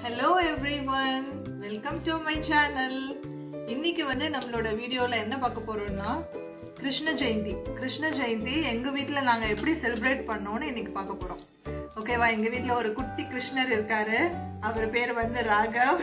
Hello everyone welcome to my channel இன்னைக்கு வந்து நம்மளோட வீடியோல என்ன பார்க்க போறோம்னா கிருஷ்ண ஜெயந்தி கிருஷ்ண ஜெயந்தி எங்க வீட்ல நாங்க எப்படி செலிப்ரேட் பண்ணோம்னு இன்னைக்கு பார்க்க போறோம் ஓகேவா எங்க வீட்ல ஒரு குட்டி கிருஷ்ணர் இருக்காரு அவர் பேர் வந்து ராகவ்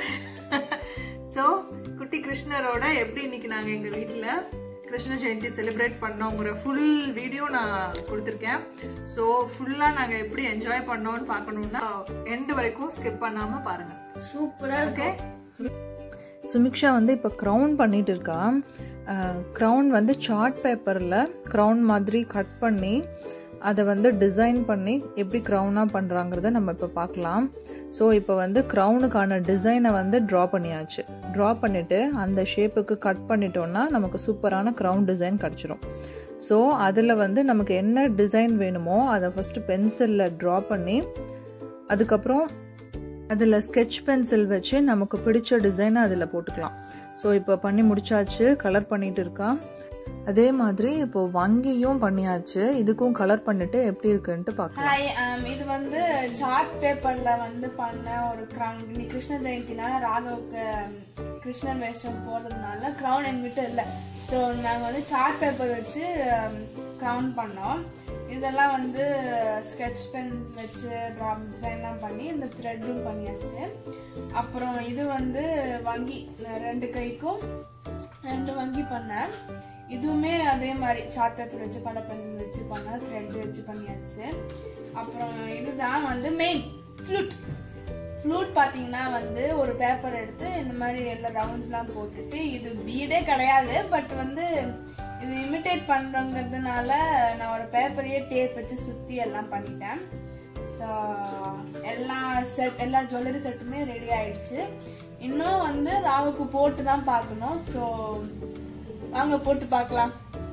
ஸோ குட்டி கிருஷ்ணரோட எப்படி இன்னைக்கு நாங்க எங்க வீட்ல கிருஷ்ண ஜெயந்தி செலிப்ரேட் பண்ணோங்கிற ஃபுல் வீடியோ நான் கொடுத்துருக்கேன் ஸோ ஃபுல்லாக நாங்கள் எப்படி என்ஜாய் பண்ணோம்னு பார்க்கணுன்னா எண்டு வரைக்கும் ஸ்கிப் பண்ணாமல் பாருங்க சூப்பரா ஓகே சுமிக்ஷா வந்து இப்போ க்ரௌன் பண்ணிட்டு இருக்கா க்ரௌன் வந்து சார்ட் பேப்பரில் க்ரௌன் மாதிரி கட் பண்ணி அதை வந்து டிசைன் பண்ணி எப்படி க்ரௌனாக பண்ணுறாங்கிறத நம்ம இப்போ பார்க்கலாம் ஸோ இப்போ வந்து க்ரௌனுக்கான டிசைனை வந்து ட்ரா பண்ணியாச்சு ட்ரா பண்ணிவிட்டு அந்த ஷேப்புக்கு கட் பண்ணிட்டோம்னா நமக்கு சூப்பரான க்ரௌன் டிசைன் கிடச்சிரும் ஸோ அதில் வந்து நமக்கு என்ன டிசைன் வேணுமோ அதை ஃபஸ்ட்டு பென்சிலில் ட்ரா பண்ணி அதுக்கப்புறம் அதில் ஸ்கெட்ச் பென்சில் வச்சு நமக்கு பிடிச்ச டிசைனை அதில் போட்டுக்கலாம் ஸோ இப்போ பண்ணி முடிச்சாச்சு கலர் பண்ணிட்டு இருக்கா அதே மாதிரி இப்போ வங்கியும் பண்ணியாச்சு இதுக்கும் கலர் பண்ணிட்டு எப்படி இருக்குன்ட்டு பார்க்கலாம் ஹாய் இது வந்து சார்ட் பேப்பர்ல வந்து பண்ண ஒரு கிரவுன் இன்னைக்கு கிருஷ்ண ஜெயந்தினால ராகவுக்கு um, கிருஷ்ணர் வேஷம் போடுறதுனால கிரவுன் என்கிட்ட இல்லை ஸோ நாங்கள் வந்து சார்ட் பேப்பர் வச்சு கிரவுன் பண்ணோம் இதெல்லாம் வந்து ஸ்கெட்ச் பென்ஸ் வச்சு ட்ரா டிசைன்லாம் பண்ணி இந்த த்ரெட்டும் பண்ணியாச்சு அப்புறம் இது வந்து வங்கி ரெண்டு கைக்கும் ரெண்டு வங்கி பண்ணேன் இதுவுமே அதே மாதிரி சார்ட் பேப்பர் வச்சு கலர் பென்சில் வச்சு பண்ணேன் த்ரெட் வச்சு பண்ணியாச்சு அப்புறம் இதுதான் வந்து மெயின் ஃப்ளூட் ஃப்ளூட் பார்த்தீங்கன்னா வந்து ஒரு பேப்பர் எடுத்து இந்த மாதிரி எல்லா ரவுண்ட்ஸ்லாம் போட்டுட்டு இது பீடே கிடையாது பட் வந்து இது இமிட்டேட் பண்ணுறங்கிறதுனால நான் ஒரு பேப்பரையே டேப் வச்சு சுற்றி எல்லாம் பண்ணிட்டேன் ஸோ எல்லா செட் எல்லா ஜுவல்லரி செட்டுமே ரெடி ஆயிடுச்சு இன்னும் வந்து ராகுக்கு போட்டு தான் பார்க்கணும் ஸோ வாங்க போட்டு பார்க்கலாம்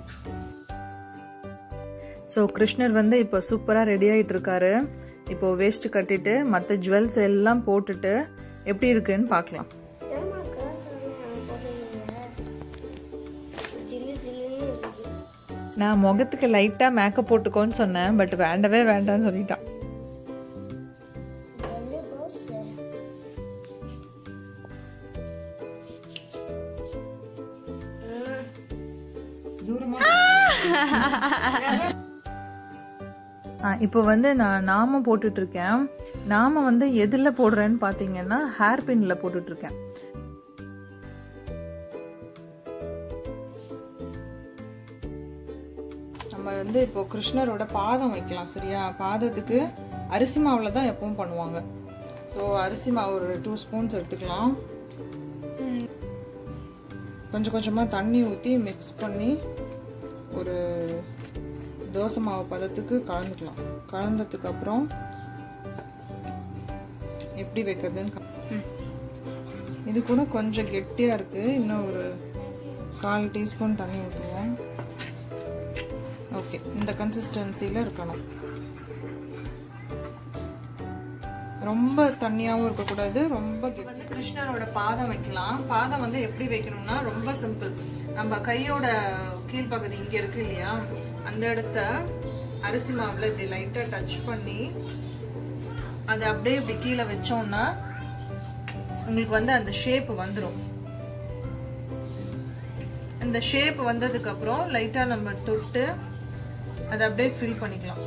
ஸோ கிருஷ்ணர் வந்து இப்போ சூப்பராக ரெடி ஆகிட்டு இருக்காரு இப்போ வேஸ்ட் கட்டிட்டு மற்ற ஜுவல்ஸ் எல்லாம் போட்டுட்டு எப்படி இருக்குன்னு பார்க்கலாம் நான் முகத்துக்கு லைட்டாக மேக்கப் போட்டுக்கோன்னு சொன்னேன் பட் வேண்டவே வேண்டாம்னு சொல்லிட்டான் ஆ, இப்போ வந்து நான் நாம போட்டுட்டு இருக்கேன் நாம வந்து எதுல போடுறேன்னு பாத்தீங்கன்னா ஹேர் பின்ல போட்டுட்டு இருக்கேன் நம்ம வந்து இப்போ கிருஷ்ணரோட பாதம் வைக்கலாம் சரியா பாதத்துக்கு அரிசி மாவுல தான் எப்பவும் பண்ணுவாங்க ஸோ அரிசி மாவு ஒரு டூ ஸ்பூன்ஸ் எடுத்துக்கலாம் கொஞ்சம் கொஞ்சமாக தண்ணி ஊற்றி மிக்ஸ் பண்ணி ஒரு தோசை மாவு பதத்துக்கு கலந்துக்கலாம் கலந்ததுக்கு அப்புறம் எப்படி வைக்கிறதுன்னு கா- இது கூட கொஞ்சம் கெட்டியாக இருக்குது இன்னும் ஒரு கால் டீஸ்பூன் தண்ணி ஊற்றுவோம் ஓகே இந்த கன்சிஸ்டன்சியில் இருக்கணும் ரொம்ப தண்ணியாகவும் இருக்கக்கூடாது ரொம்ப கெட்டி வந்து கிருஷ்ணரோட பாதம் வைக்கலாம் பாதம் வந்து எப்படி வைக்கணும்னா ரொம்ப சிம்பிள் நம்ம கையோட கீழ்ப்பகுதி இங்க இருக்கு இல்லையா அந்த இடத்த அரிசி மாவுல இப்படி லைட்டா டச் பண்ணி அதை அப்படியே இப்படி கீழே வச்சோம்னா உங்களுக்கு வந்து அந்த ஷேப் வந்துடும் இந்த ஷேப் வந்ததுக்கு அப்புறம் லைட்டா நம்ம தொட்டு அதை அப்படியே ஃபில் பண்ணிக்கலாம்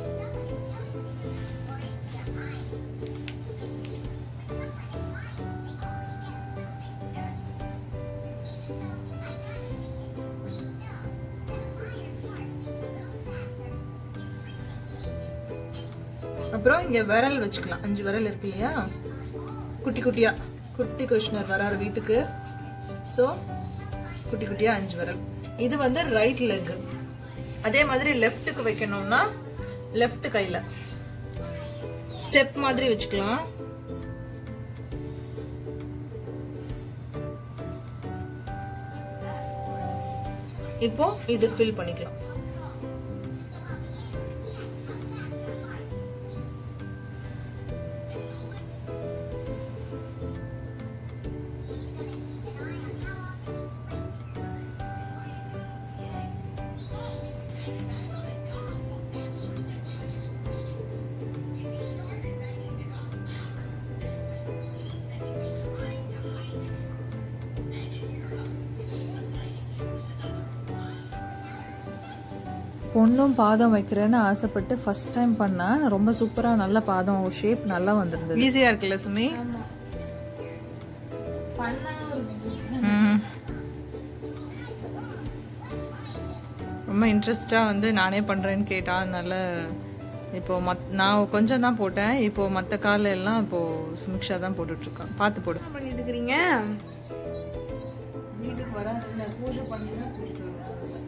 அப்புறம் இங்க விரல் வச்சுக்கலாம் அஞ்சு விரல் இருக்கு இல்லையா குட்டி குட்டியா குட்டி கிருஷ்ணர் வராரு வீட்டுக்கு சோ குட்டி குட்டியா அஞ்சு விரல் இது வந்து ரைட் லெக் அதே மாதிரி லெஃப்ட்டுக்கு வைக்கணும்னா லெஃப்ட் கையில ஸ்டெப் மாதிரி வச்சுக்கலாம் இப்போ இது ஃபில் பண்ணிக்கலாம் பொண்ணும் பாதம் வைக்கிறேன்னு ஆசைப்பட்டு ஃபர்ஸ்ட் டைம் பண்ணேன் ரொம்ப சூப்பராக நல்ல பாதம் ஷேப் நல்லா வந்திருந்தது ஈஸியாக இருக்குல்ல சுமி ம். ரொம்ப இன்ட்ரெஸ்டாக வந்து நானே பண்ணுறேன்னு கேட்டா அதனால இப்போ மத் நான் கொஞ்சம் தான் போட்டேன் இப்போ மற்ற கால எல்லாம் இப்போ சுமிக்ஷா தான் போட்டுட்ருக்கான் பார்த்து போடு என்ன பண்ணிட்டு இருக்கிறீங்க வீட்டுக்கு வர பூஜை பண்ணி தான் கூட்டிட்டு வருவேன்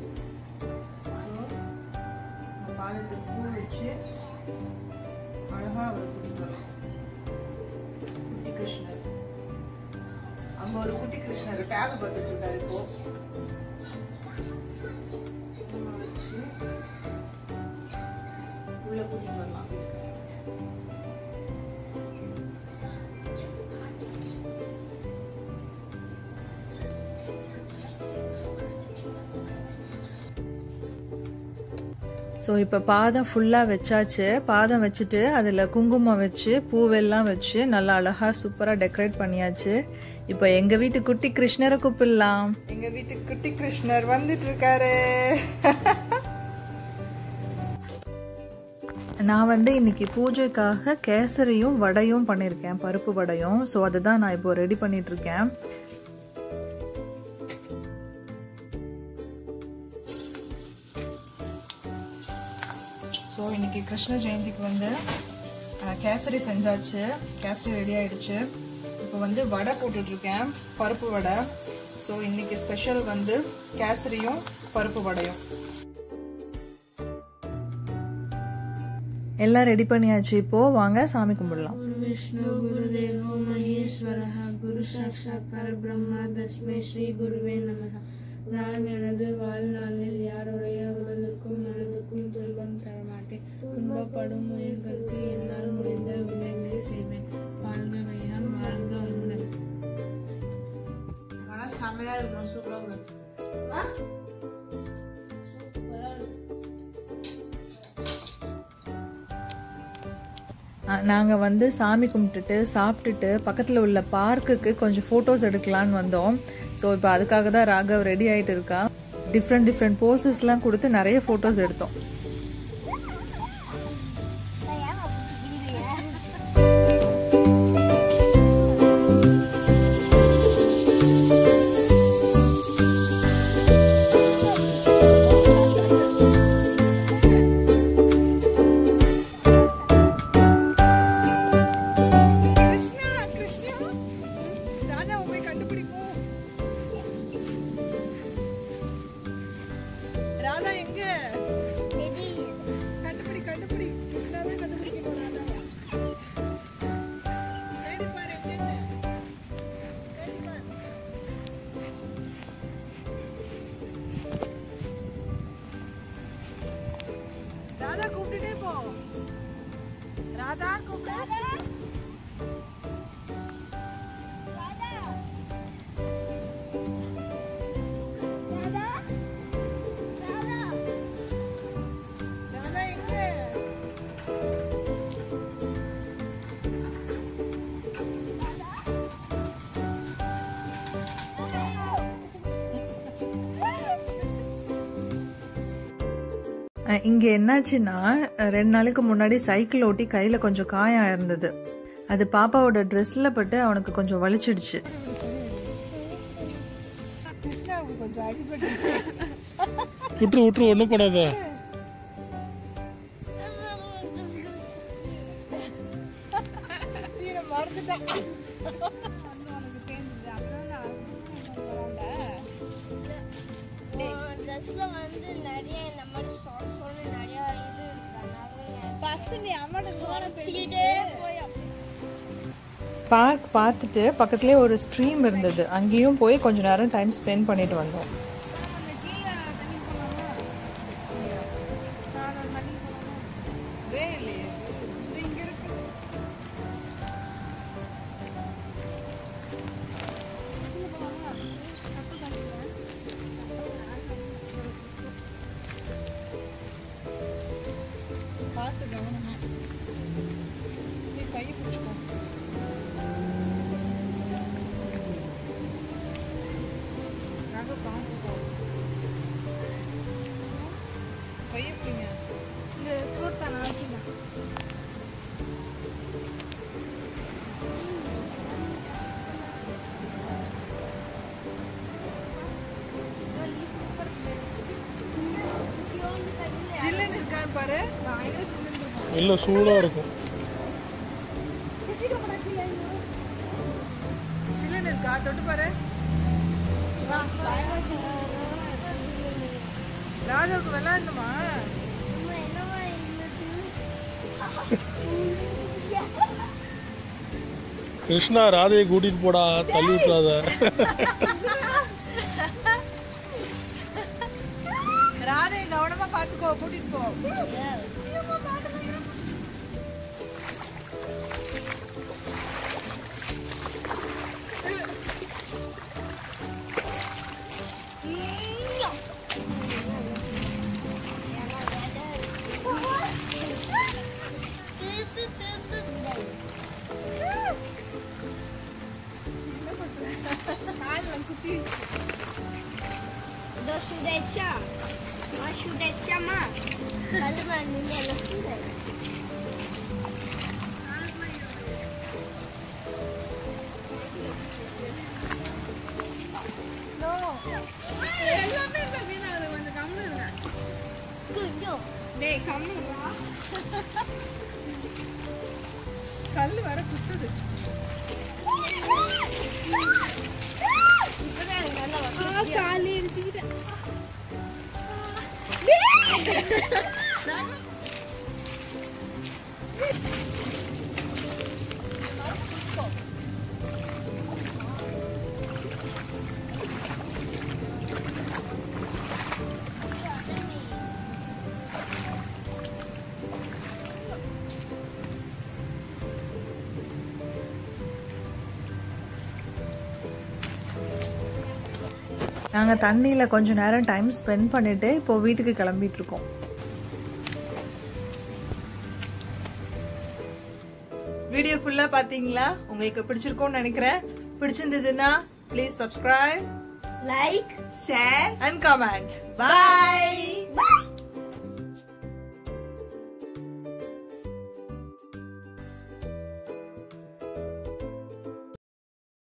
பாதத்துக்கு பூ வச்சு அழகா அவர் கூட்டிட்டு வரலாம் குட்டி கிருஷ்ணர் அங்க ஒரு குட்டி கிருஷ்ணர் டேப் பார்த்துட்டு இருக்காரு இப்போ பூவை வச்சு உள்ள கூட்டிட்டு வரலாம் ஸோ இப்போ பாதம் ஃபுல்லாக வச்சாச்சு பாதம் வச்சுட்டு அதில் குங்குமம் வச்சு பூவெல்லாம் வச்சு நல்லா அழகாக சூப்பராக டெக்கரேட் பண்ணியாச்சு இப்போ எங்கள் வீட்டு குட்டி கிருஷ்ணரை கூப்பிடலாம் எங்கள் வீட்டு குட்டி கிருஷ்ணர் வந்துட்டு இருக்காரு நான் வந்து இன்னைக்கு பூஜைக்காக கேசரியும் வடையும் பண்ணியிருக்கேன் பருப்பு வடையும் ஸோ அதுதான் நான் இப்போ ரெடி பண்ணிட்டு இருக்கேன் ஸோ இன்னைக்கு கிருஷ்ண ஜெயந்திக்கு வந்து அஹ், கேசரி செஞ்சாச்சு கேசரி ரெடி ஆயிடுச்சு இப்போ வந்து வடை போட்டுட்ருக்கேன் பருப்பு வடை ஸோ இன்னைக்கு ஸ்பெஷல் வந்து கேசரியும் பருப்பு வடையும் எல்லாம் ரெடி பண்ணியாச்சு இப்போ வாங்க சாமி கும்பிடலாம் விஷ்ணு குருதேவோ மகேஸ்வரः குரு சாட்சாத் பரபிரம்மா தஸ்மை ஸ்ரீ குருவே நமः நான் எனது வாழ்நாளில் யாருடைய உடலுக்கும் மனதுக்கும் துன்பம் தரமாட்டேன் துன்பப்படும் உயிர்களுக்கு என்னால் முடிந்த உதவிகளை செய்வேன் வாழ்க வையம் வாழ்க வளமுடன் செமையா இருக்கும் சூப்பராக நாங்கள் வந்து சாமி கும்பிட்டுட்டு சாப்பிட்டுட்டு பக்கத்தில் உள்ள பார்க்குக்கு கொஞ்சம் ஃபோட்டோஸ் எடுக்கலான்னு வந்தோம் ஸோ இப்போ அதுக்காக தான் ராகவ் ரெடி ஆகிட்டு இருக்கா டிஃப்ரெண்ட் டிஃப்ரெண்ட் போசஸ்லாம் கொடுத்து நிறைய ஃபோட்டோஸ் எடுத்தோம் கிருஷ்ணா கிருஷ்ணா ராஜா போய் கண்டுபிடிப்போம் ராதா எங்க கண்டுபிடி கண்டுபிடி கிருஷ்ணா தான் கண்டுபிடிக்கணும் ராதா தேடி பாரு எங்கன்னு. தேடி பாரு. ராதா கூப்பிட்டுட்டே போ ராதா கூப்பிடு ராதா எங்க அஹ் இங்க என்னாச்சுன்னா அஹ் ரெண்டு நாளைக்கு முன்னாடி சைக்கிள் ஓட்டி கையில கொஞ்சம் காயம் இருந்தது அது பாப்பாவோட ட்ரெஸ்ல பட்டு அவனுக்கு கொஞ்சம் வலிச்சிடுச்சு கிருஷ்ணாவுக்கு கொஞ்சம் அடிபட்டுச்சு விட்டுரு விட்டுரு ஒன்றும் போடாத மறந்துட்டான் ட்ரெஸ்ல வந்து நிறைய இந்த மாதிரி சொல் சொல்லி நிறைய இது இருக்கு ஃபர்ஸ்ட் நீ அம்மாட்ட வச்சுக்கிட்டே போய் பார்க் பார்த்துட்டு பக்கத்துலேயே ஒரு ஸ்ட்ரீம் இருந்தது அங்கேயும் போய் கொஞ்ச நேரம் டைம் ஸ்பெண்ட் பண்ணிட்டு வந்தோம் பார்த்து கவனமா நீ கையை பிடிச்சிக்கோ ராக பார்த்துக்கோ கையை பிடிங்க இந்த ஃப்ரூட் தான் நான் வச்சுக்கிறேன் சில்லுன்னு இருக்கான்னு பாரு இல்லை சூடாக இருக்கும் சில்லுன்னு இருக்கா தொட்டு பாரு ராஜாவுக்கு விளையாடணுமா என்னவா இருந்தது கிருஷ்ணா ராதையை கூட்டிட்டு போடா தள்ளி விட்டுறாத ராதை கவனமா பாத்துக்கோ கூட்டிட்டு போ இதோ சுடேச்சா மா சுடேச்சாமா கல்லுமா நீங்க எல்லாம் சுடே எல்லாமே இப்ப வீணாகுது கொஞ்சம் கம்மி இருங்க கொஞ்சம் டேய் கம்மிடுறா கல்லு வர குத்துது காலி அடிச்சுக்கிட்டேன் நாங்கள் தண்ணியில் கொஞ்ச நேரம் டைம் ஸ்பெண்ட் பண்ணிட்டு இப்போ வீட்டுக்கு கிளம்பிட்டு இருக்கோம் வீடியோ ஃபுல்லா பாத்தீங்களா உங்களுக்கு பிடிச்சிருக்கும்னு நினைக்கிறேன் பிடிச்சிருந்ததுன்னா please subscribe like share and comment bye by